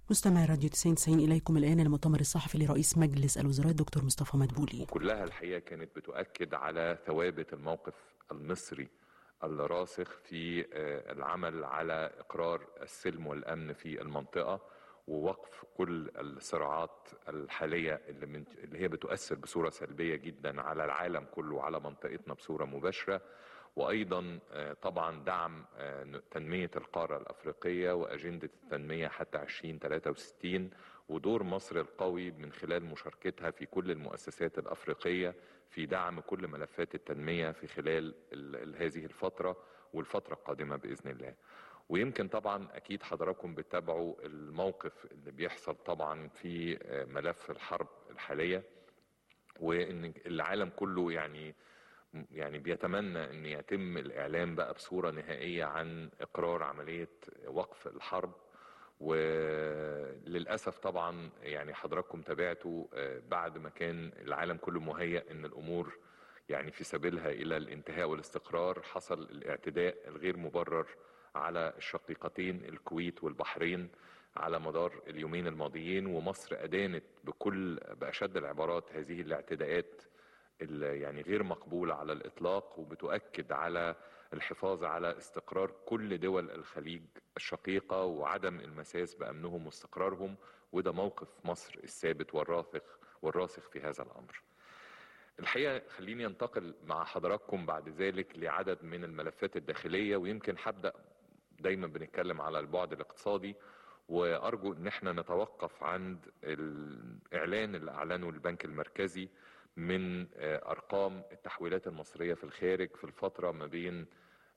مستمع راديو 90 إليكم الآن المؤتمر الصحفي لرئيس مجلس الوزراء الدكتور مصطفى مدبولي كلها الحقيقة كانت بتؤكد على ثوابت الموقف المصري الراسخ في العمل على إقرار السلم والأمن في المنطقة ووقف كل الصراعات الحالية اللي, من اللي هي بتؤثر بصورة سلبية جدا على العالم كله وعلى منطقتنا بصورة مباشرة وايضا طبعا دعم تنميه القاره الافريقيه واجنده التنميه حتى 2063 ودور مصر القوي من خلال مشاركتها في كل المؤسسات الافريقيه في دعم كل ملفات التنميه في خلال هذه الفتره والفتره القادمه باذن الله. ويمكن طبعا اكيد حضراتكم بتتابعوا الموقف اللي بيحصل طبعا في ملف الحرب الحاليه وان العالم كله يعني يعني بيتمنى ان يتم الاعلام بقى بصوره نهائيه عن اقرار عمليه وقف الحرب وللاسف طبعا يعني حضراتكم تابعتوا بعد ما كان العالم كله مهيأ ان الامور يعني في سبيلها الى الانتهاء والاستقرار حصل الاعتداء الغير مبرر على الشقيقتين الكويت والبحرين على مدار اليومين الماضيين ومصر ادانت بكل باشد العبارات هذه الاعتداءات يعني غير مقبولة على الإطلاق وبتؤكد على الحفاظ على استقرار كل دول الخليج الشقيقة وعدم المساس بأمنهم واستقرارهم وده موقف مصر الثابت والراسخ والراسخ في هذا الأمر الحقيقة خليني انتقل مع حضراتكم بعد ذلك لعدد من الملفات الداخلية ويمكن هبدأ دايما بنتكلم على البعد الاقتصادي وأرجو أن احنا نتوقف عند الإعلان اللي أعلنه البنك المركزي من ارقام التحويلات المصريه في الخارج في الفتره ما بين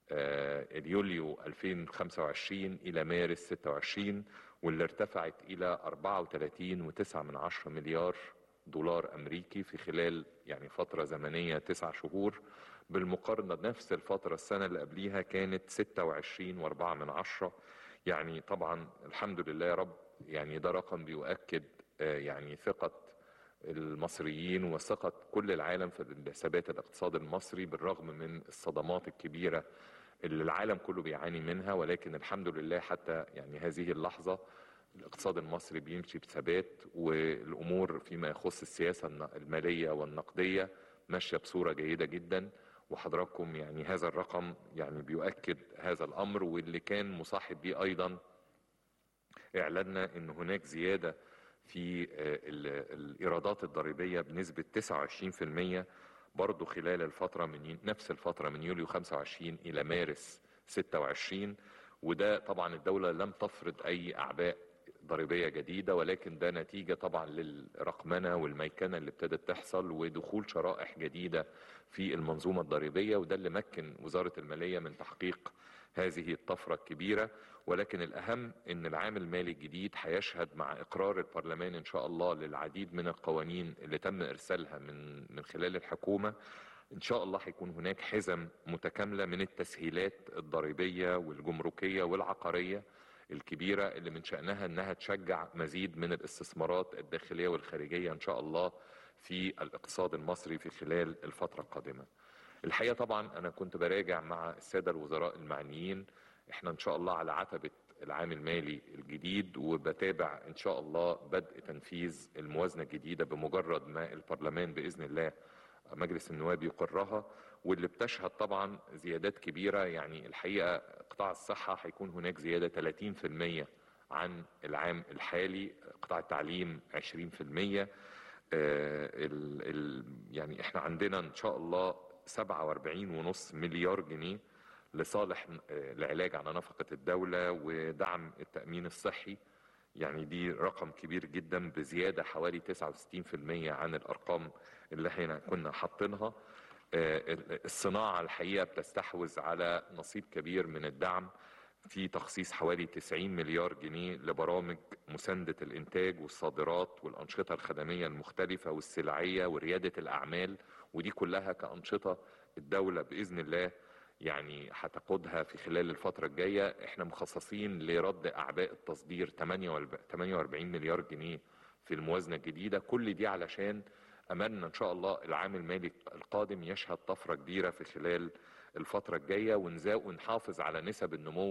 اليوليو 2025 الى مارس 26 واللي ارتفعت الى 34.9 من عشرة مليار دولار امريكي في خلال يعني فتره زمنيه تسع شهور بالمقارنه بنفس الفتره السنه اللي قبليها كانت 26.4 من عشرة يعني طبعا الحمد لله يا رب يعني ده رقم بيؤكد يعني ثقه المصريين وثقة كل العالم في ثبات الاقتصاد المصري بالرغم من الصدمات الكبيرة اللي العالم كله بيعاني منها ولكن الحمد لله حتى يعني هذه اللحظة الاقتصاد المصري بيمشي بثبات والأمور فيما يخص السياسة المالية والنقدية ماشية بصورة جيدة جدا وحضراتكم يعني هذا الرقم يعني بيؤكد هذا الأمر واللي كان مصاحب به أيضا إعلاننا أن هناك زيادة في الإيرادات الضريبية بنسبة 29% برضو خلال الفترة من نفس الفترة من يوليو 25 إلى مارس 26 وده طبعا الدولة لم تفرض أي أعباء ضريبية جديدة ولكن ده نتيجة طبعا للرقمنة والميكنة اللي ابتدت تحصل ودخول شرائح جديدة في المنظومة الضريبية وده اللي مكن وزارة المالية من تحقيق هذه الطفرة الكبيرة ولكن الأهم أن العام المالي الجديد هيشهد مع إقرار البرلمان إن شاء الله للعديد من القوانين اللي تم إرسالها من من خلال الحكومة إن شاء الله هيكون هناك حزم متكاملة من التسهيلات الضريبية والجمركية والعقارية الكبيرة اللي من شأنها أنها تشجع مزيد من الاستثمارات الداخلية والخارجية إن شاء الله في الاقتصاد المصري في خلال الفترة القادمة الحقيقة طبعا أنا كنت براجع مع السادة الوزراء المعنيين احنا إن شاء الله على عتبة العام المالي الجديد وبتابع إن شاء الله بدء تنفيذ الموازنة الجديدة بمجرد ما البرلمان بإذن الله مجلس النواب يقرها واللي بتشهد طبعا زيادات كبيرة يعني الحقيقة قطاع الصحة هيكون هناك زيادة 30% عن العام الحالي قطاع التعليم 20% آه ال ال يعني احنا عندنا ان شاء الله 47.5 مليار جنيه لصالح العلاج على نفقة الدولة ودعم التأمين الصحي يعني دي رقم كبير جدا بزيادة حوالي 69% عن الأرقام اللي احنا كنا حاطينها الصناعة الحقيقة بتستحوذ على نصيب كبير من الدعم في تخصيص حوالي 90 مليار جنيه لبرامج مساندة الإنتاج والصادرات والأنشطة الخدمية المختلفة والسلعية وريادة الأعمال ودي كلها كأنشطة الدولة بإذن الله يعني هتقودها في خلال الفترة الجاية احنا مخصصين لرد أعباء التصدير 48 مليار جنيه في الموازنة الجديدة كل دي علشان أملنا إن شاء الله العام المالي القادم يشهد طفرة كبيرة في خلال الفترة الجاية ونحافظ على نسب النمو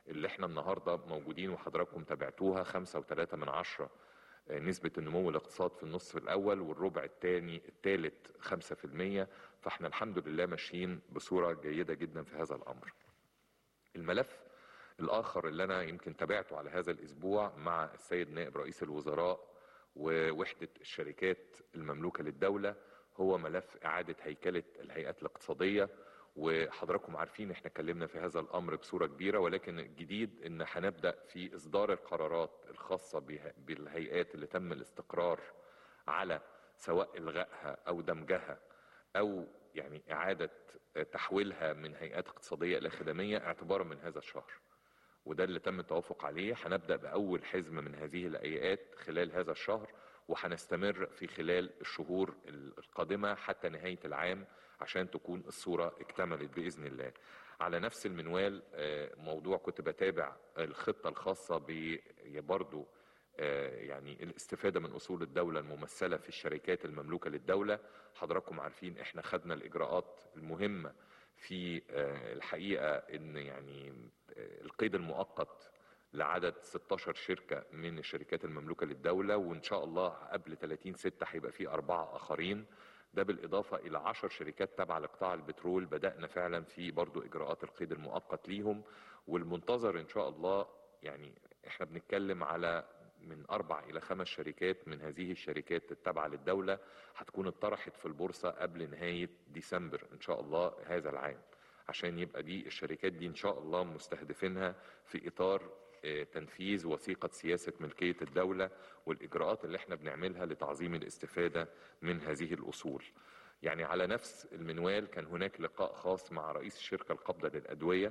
اللي احنا النهارده موجودين وحضراتكم تابعتوها خمسة وثلاثة من عشرة نسبة النمو الاقتصاد في النصف الأول والربع الثاني الثالث خمسة في المية فاحنا الحمد لله ماشيين بصورة جيدة جدا في هذا الأمر الملف الآخر اللي أنا يمكن تابعته على هذا الأسبوع مع السيد نائب رئيس الوزراء ووحدة الشركات المملوكة للدولة هو ملف إعادة هيكلة الهيئات الاقتصادية وحضراتكم عارفين احنا اتكلمنا في هذا الامر بصوره كبيره ولكن الجديد ان هنبدا في اصدار القرارات الخاصه بالهيئات اللي تم الاستقرار على سواء الغائها او دمجها او يعني اعاده تحويلها من هيئات اقتصاديه الى خدميه اعتبارا من هذا الشهر وده اللي تم التوافق عليه هنبدا باول حزم من هذه الهيئات خلال هذا الشهر وهنستمر في خلال الشهور القادمه حتى نهايه العام عشان تكون الصورة اكتملت بإذن الله على نفس المنوال موضوع كنت بتابع الخطة الخاصة برضو يعني الاستفادة من أصول الدولة الممثلة في الشركات المملوكة للدولة حضراتكم عارفين احنا خدنا الإجراءات المهمة في الحقيقة ان يعني القيد المؤقت لعدد 16 شركة من الشركات المملوكة للدولة وإن شاء الله قبل 30 ستة هيبقى في أربعة آخرين ده بالإضافة إلى عشر شركات تابعة لقطاع البترول بدأنا فعلا في برضو إجراءات القيد المؤقت ليهم والمنتظر إن شاء الله يعني إحنا بنتكلم على من أربع إلى خمس شركات من هذه الشركات التابعة للدولة هتكون اتطرحت في البورصة قبل نهاية ديسمبر إن شاء الله هذا العام عشان يبقى دي الشركات دي إن شاء الله مستهدفينها في إطار تنفيذ وثيقة سياسة ملكية الدولة والإجراءات اللي احنا بنعملها لتعظيم الاستفادة من هذه الأصول يعني على نفس المنوال كان هناك لقاء خاص مع رئيس الشركة القابضة للأدوية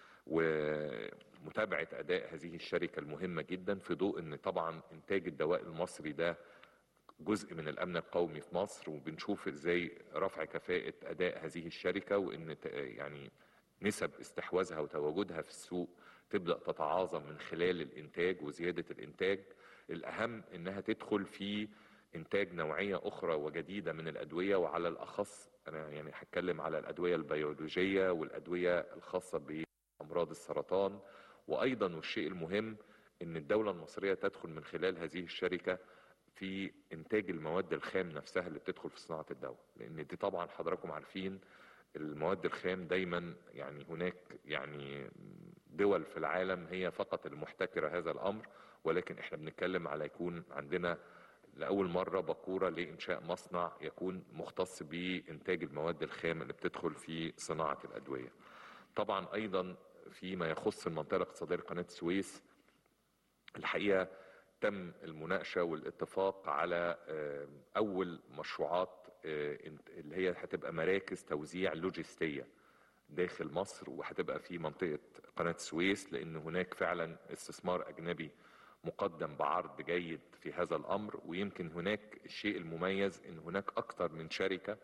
ومتابعة أداء هذه الشركة المهمة جدا في ضوء أن طبعا إنتاج الدواء المصري ده جزء من الأمن القومي في مصر وبنشوف إزاي رفع كفاءة أداء هذه الشركة وإن يعني نسب استحواذها وتواجدها في السوق تبدأ تتعاظم من خلال الإنتاج وزيادة الإنتاج الأهم إنها تدخل في إنتاج نوعية أخرى وجديدة من الأدوية وعلى الأخص أنا يعني هتكلم على الأدوية البيولوجية والأدوية الخاصة بأمراض السرطان وأيضا والشيء المهم إن الدولة المصرية تدخل من خلال هذه الشركة في إنتاج المواد الخام نفسها اللي بتدخل في صناعة الدواء لأن دي طبعا حضراتكم عارفين المواد الخام دايما يعني هناك يعني دول في العالم هي فقط المحتكرة هذا الأمر ولكن احنا بنتكلم على يكون عندنا لأول مرة بقورة لإنشاء مصنع يكون مختص بإنتاج المواد الخام اللي بتدخل في صناعة الأدوية طبعا أيضا فيما يخص المنطقة الاقتصادية لقناة السويس الحقيقة تم المناقشة والاتفاق على أول مشروعات اللي هي هتبقى مراكز توزيع لوجستية داخل مصر وهتبقى في منطقة قناة السويس لأن هناك فعلا استثمار أجنبي مقدم بعرض جيد في هذا الأمر ويمكن هناك الشيء المميز أن هناك أكثر من شركة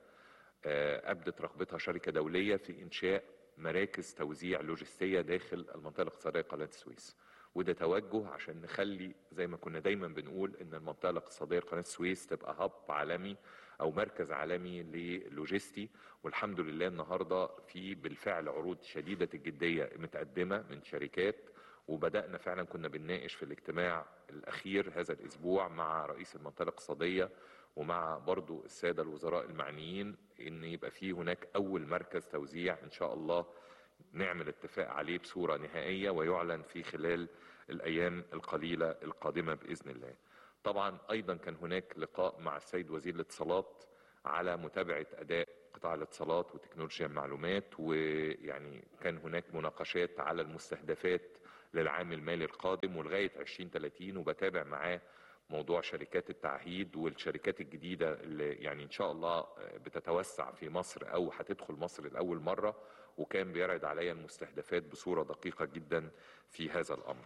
أبدت رغبتها شركة دولية في إنشاء مراكز توزيع لوجستية داخل المنطقة الاقتصادية قناة السويس وده توجه عشان نخلي زي ما كنا دايما بنقول ان المنطقه الاقتصاديه لقناه السويس تبقى هب عالمي او مركز عالمي للوجستي والحمد لله النهارده في بالفعل عروض شديده الجديه متقدمه من شركات وبدانا فعلا كنا بنناقش في الاجتماع الاخير هذا الاسبوع مع رئيس المنطقه الاقتصاديه ومع برضو الساده الوزراء المعنيين ان يبقى في هناك اول مركز توزيع ان شاء الله نعمل اتفاق عليه بصورة نهائية ويعلن في خلال الأيام القليلة القادمة بإذن الله طبعا أيضا كان هناك لقاء مع السيد وزير الاتصالات على متابعة أداء قطاع الاتصالات وتكنولوجيا المعلومات ويعني كان هناك مناقشات على المستهدفات للعام المالي القادم ولغاية 2030 وبتابع معاه موضوع شركات التعهيد والشركات الجديدة اللي يعني إن شاء الله بتتوسع في مصر أو هتدخل مصر لأول مرة وكان بيرد عليا المستهدفات بصورة دقيقة جدا في هذا الأمر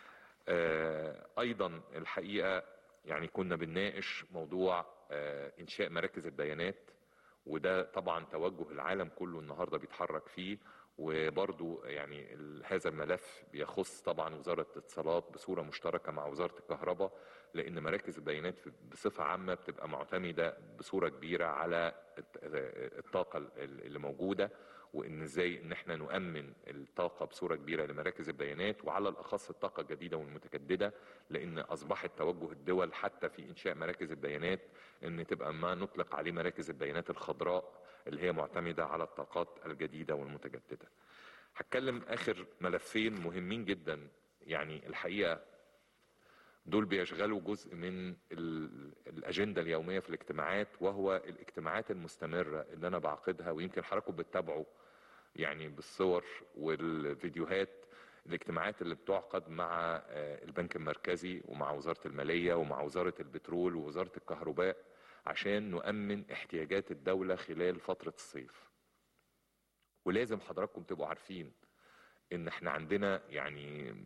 أيضا الحقيقة يعني كنا بنناقش موضوع إنشاء مراكز البيانات وده طبعا توجه العالم كله النهاردة بيتحرك فيه وبرضو يعني هذا الملف بيخص طبعا وزارة الاتصالات بصورة مشتركة مع وزارة الكهرباء لأن مراكز البيانات بصفة عامة بتبقى معتمدة بصورة كبيرة على الطاقة اللي موجودة وان ازاي ان احنا نؤمن الطاقه بصوره كبيره لمراكز البيانات وعلى الاخص الطاقه الجديده والمتجدده لان اصبحت توجه الدول حتى في انشاء مراكز البيانات ان تبقى ما نطلق عليه مراكز البيانات الخضراء اللي هي معتمده على الطاقات الجديده والمتجدده. هتكلم اخر ملفين مهمين جدا يعني الحقيقه دول بيشغلوا جزء من الاجنده اليوميه في الاجتماعات وهو الاجتماعات المستمره اللي انا بعقدها ويمكن حضراتكم بتتابعوا يعني بالصور والفيديوهات الاجتماعات اللي بتعقد مع البنك المركزي ومع وزاره الماليه ومع وزاره البترول ووزاره الكهرباء عشان نؤمن احتياجات الدوله خلال فتره الصيف. ولازم حضراتكم تبقوا عارفين ان احنا عندنا يعني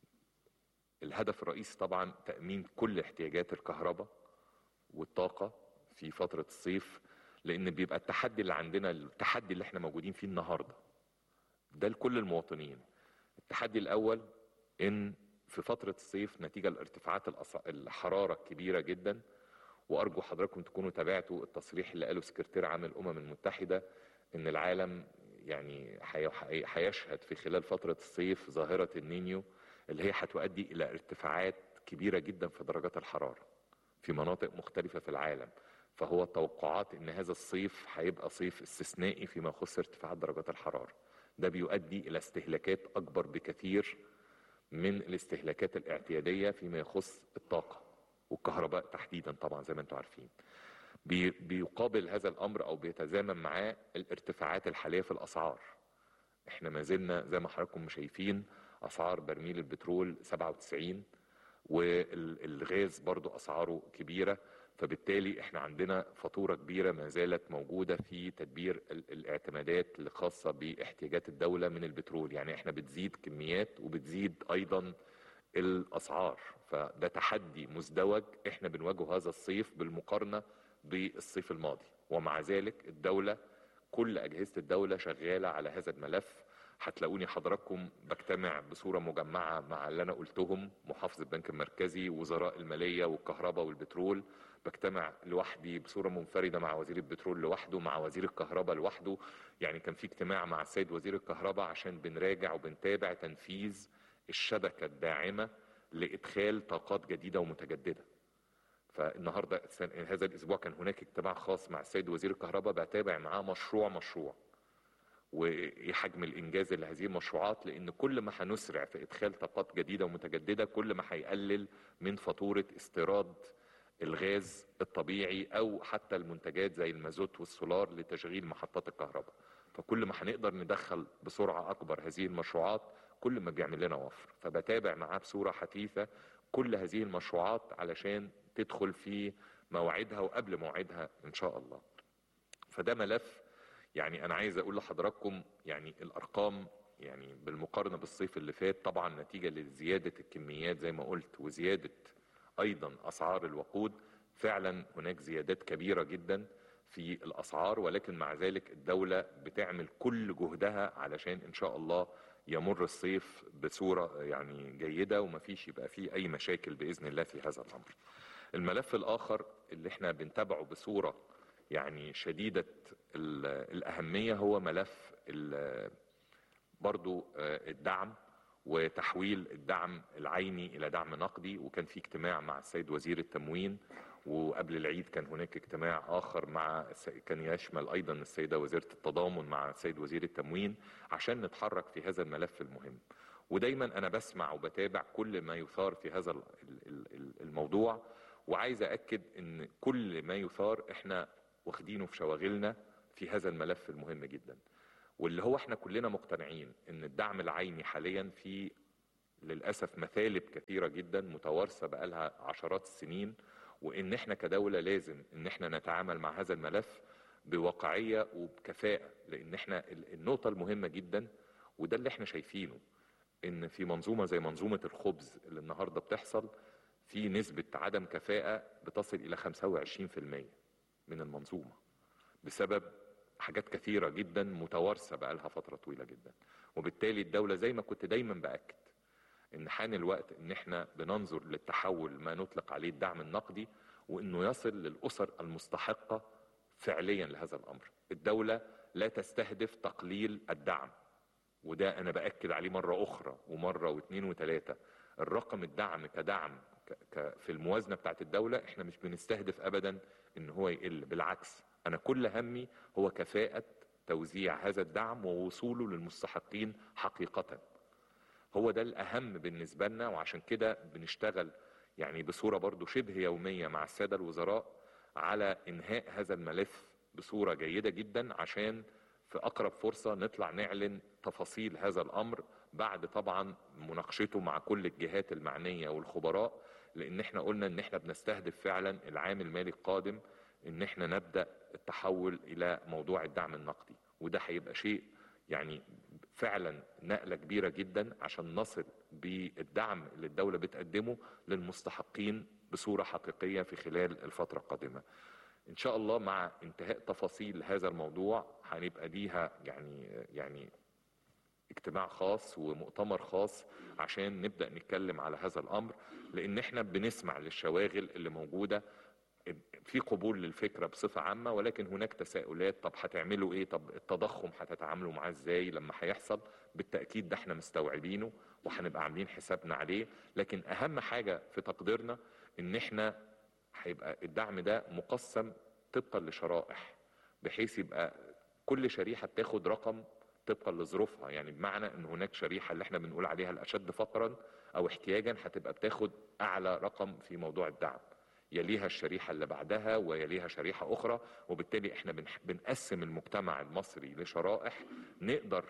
الهدف الرئيسي طبعا تأمين كل احتياجات الكهرباء والطاقة في فترة الصيف لأن بيبقى التحدي اللي عندنا التحدي اللي احنا موجودين فيه النهاردة ده لكل المواطنين التحدي الأول إن في فترة الصيف نتيجة لارتفاعات الحرارة الكبيرة جدا وأرجو حضراتكم تكونوا تابعتوا التصريح اللي قاله سكرتير عام الأمم المتحدة إن العالم يعني هيشهد في خلال فترة الصيف ظاهرة النينيو اللي هي هتؤدي الى ارتفاعات كبيره جدا في درجات الحراره في مناطق مختلفه في العالم فهو التوقعات ان هذا الصيف هيبقى صيف استثنائي فيما يخص ارتفاعات درجات الحراره ده بيؤدي الى استهلاكات اكبر بكثير من الاستهلاكات الاعتياديه فيما يخص الطاقه والكهرباء تحديدا طبعا زي ما انتم عارفين بيقابل هذا الامر او بيتزامن معاه الارتفاعات الحاليه في الاسعار احنا ما زلنا زي ما حضراتكم شايفين اسعار برميل البترول 97 والغاز برضو اسعاره كبيره فبالتالي احنا عندنا فاتوره كبيره ما زالت موجوده في تدبير الاعتمادات الخاصه باحتياجات الدوله من البترول يعني احنا بتزيد كميات وبتزيد ايضا الاسعار فده تحدي مزدوج احنا بنواجهه هذا الصيف بالمقارنه بالصيف الماضي ومع ذلك الدوله كل اجهزه الدوله شغاله على هذا الملف هتلاقوني حضراتكم بجتمع بصورة مجمعة مع اللي أنا قلتهم محافظ البنك المركزي وزراء المالية والكهرباء والبترول بجتمع لوحدي بصورة منفردة مع وزير البترول لوحده مع وزير الكهرباء لوحده يعني كان في اجتماع مع السيد وزير الكهرباء عشان بنراجع وبنتابع تنفيذ الشبكة الداعمة لإدخال طاقات جديدة ومتجددة فالنهاردة هذا الأسبوع كان هناك اجتماع خاص مع السيد وزير الكهرباء بتابع معاه مشروع مشروع وايه حجم الانجاز لهذه المشروعات لان كل ما هنسرع في ادخال طاقات جديده ومتجدده كل ما هيقلل من فاتوره استيراد الغاز الطبيعي او حتى المنتجات زي المازوت والسولار لتشغيل محطات الكهرباء فكل ما هنقدر ندخل بسرعه اكبر هذه المشروعات كل ما بيعمل لنا وفر فبتابع معاه بصوره حثيثه كل هذه المشروعات علشان تدخل في موعدها وقبل موعدها ان شاء الله فده ملف يعني انا عايز اقول لحضراتكم يعني الارقام يعني بالمقارنه بالصيف اللي فات طبعا نتيجه لزياده الكميات زي ما قلت وزياده ايضا اسعار الوقود فعلا هناك زيادات كبيره جدا في الاسعار ولكن مع ذلك الدوله بتعمل كل جهدها علشان ان شاء الله يمر الصيف بصوره يعني جيده ومفيش يبقى فيه اي مشاكل باذن الله في هذا الامر. الملف الاخر اللي احنا بنتابعه بصوره يعني شديدة الأهمية هو ملف برضو الدعم وتحويل الدعم العيني إلى دعم نقدي وكان في اجتماع مع السيد وزير التموين وقبل العيد كان هناك اجتماع آخر مع كان يشمل أيضا السيدة وزيرة التضامن مع السيد وزير التموين عشان نتحرك في هذا الملف المهم ودايما أنا بسمع وبتابع كل ما يثار في هذا الموضوع وعايز أكد أن كل ما يثار احنا واخدينه في شواغلنا في هذا الملف المهم جدا واللي هو احنا كلنا مقتنعين ان الدعم العيني حاليا في للاسف مثالب كثيره جدا متوارثه بقالها عشرات السنين وان احنا كدوله لازم ان احنا نتعامل مع هذا الملف بواقعيه وبكفاءه لان احنا النقطه المهمه جدا وده اللي احنا شايفينه ان في منظومه زي منظومه الخبز اللي النهارده بتحصل في نسبه عدم كفاءه بتصل الى 25% من المنظومه بسبب حاجات كثيره جدا متوارثه بقالها فتره طويله جدا وبالتالي الدوله زي ما كنت دايما باكد ان حان الوقت ان احنا بننظر للتحول ما نطلق عليه الدعم النقدي وانه يصل للاسر المستحقه فعليا لهذا الامر الدوله لا تستهدف تقليل الدعم وده انا باكد عليه مره اخرى ومره واثنين وثلاثه الرقم الدعم كدعم في الموازنه بتاعت الدوله احنا مش بنستهدف ابدا ان هو يقل بالعكس انا كل همي هو كفاءه توزيع هذا الدعم ووصوله للمستحقين حقيقه هو ده الاهم بالنسبه لنا وعشان كده بنشتغل يعني بصوره برضو شبه يوميه مع الساده الوزراء على انهاء هذا الملف بصوره جيده جدا عشان في اقرب فرصه نطلع نعلن تفاصيل هذا الامر بعد طبعا مناقشته مع كل الجهات المعنيه والخبراء لان احنا قلنا ان احنا بنستهدف فعلا العام المالي القادم ان احنا نبدا التحول الى موضوع الدعم النقدي وده هيبقى شيء يعني فعلا نقله كبيره جدا عشان نصل بالدعم اللي الدوله بتقدمه للمستحقين بصوره حقيقيه في خلال الفتره القادمه. ان شاء الله مع انتهاء تفاصيل هذا الموضوع هنبقى ليها يعني يعني اجتماع خاص ومؤتمر خاص عشان نبدا نتكلم على هذا الامر لان احنا بنسمع للشواغل اللي موجوده في قبول للفكره بصفه عامه ولكن هناك تساؤلات طب هتعملوا ايه طب التضخم هتتعاملوا معاه ازاي لما هيحصل بالتاكيد ده احنا مستوعبينه وهنبقى عاملين حسابنا عليه لكن اهم حاجه في تقديرنا ان احنا هيبقى الدعم ده مقسم طبقا لشرائح بحيث يبقى كل شريحه بتاخد رقم طبقا لظروفها يعني بمعنى ان هناك شريحه اللي احنا بنقول عليها الاشد فقرا او احتياجا هتبقى بتاخد اعلى رقم في موضوع الدعم يليها الشريحة اللي بعدها ويليها شريحة أخرى وبالتالي احنا بنقسم المجتمع المصري لشرائح نقدر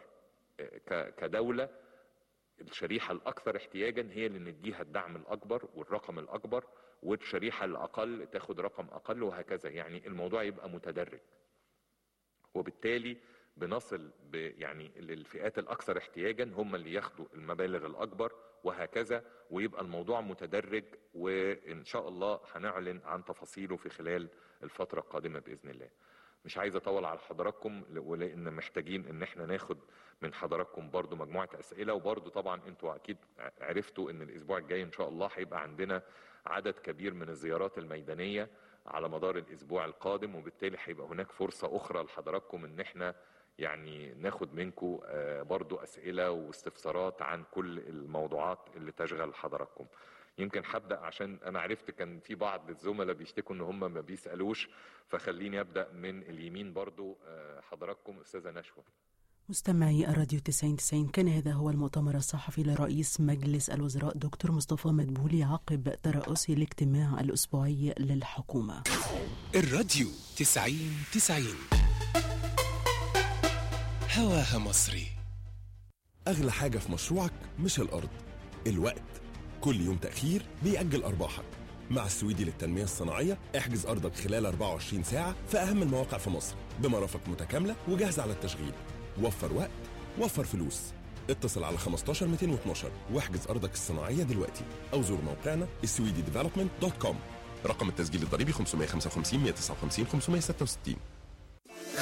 كدولة الشريحة الأكثر احتياجا هي اللي نديها الدعم الأكبر والرقم الأكبر والشريحة الأقل تاخد رقم أقل وهكذا يعني الموضوع يبقى متدرج وبالتالي بنصل يعني للفئات الأكثر احتياجا هم اللي ياخدوا المبالغ الأكبر وهكذا ويبقى الموضوع متدرج وإن شاء الله هنعلن عن تفاصيله في خلال الفترة القادمة بإذن الله مش عايز اطول على حضراتكم ولان محتاجين ان احنا ناخد من حضراتكم برضو مجموعه اسئله وبرضو طبعا انتوا اكيد عرفتوا ان الاسبوع الجاي ان شاء الله هيبقى عندنا عدد كبير من الزيارات الميدانيه على مدار الاسبوع القادم وبالتالي هيبقى هناك فرصه اخرى لحضراتكم ان احنا يعني ناخد منكم برضو اسئله واستفسارات عن كل الموضوعات اللي تشغل حضراتكم يمكن هبدا عشان انا عرفت كان في بعض الزملاء بيشتكوا ان هم ما بيسالوش فخليني ابدا من اليمين برضو حضراتكم استاذه نشوى مستمعي الراديو 90 كان هذا هو المؤتمر الصحفي لرئيس مجلس الوزراء دكتور مصطفى مدبولي عقب ترأسه الاجتماع الأسبوعي للحكومة الراديو 90 90 هواها مصري أغلى حاجة في مشروعك مش الأرض الوقت كل يوم تأخير بيأجل أرباحك مع السويدي للتنمية الصناعية احجز أرضك خلال 24 ساعة في أهم المواقع في مصر بمرافق متكاملة وجاهزة على التشغيل وفر وقت وفر فلوس اتصل على 15 212 واحجز أرضك الصناعية دلوقتي أو زور موقعنا السويدي ديفلوبمنت دوت كوم رقم التسجيل الضريبي 555 159 566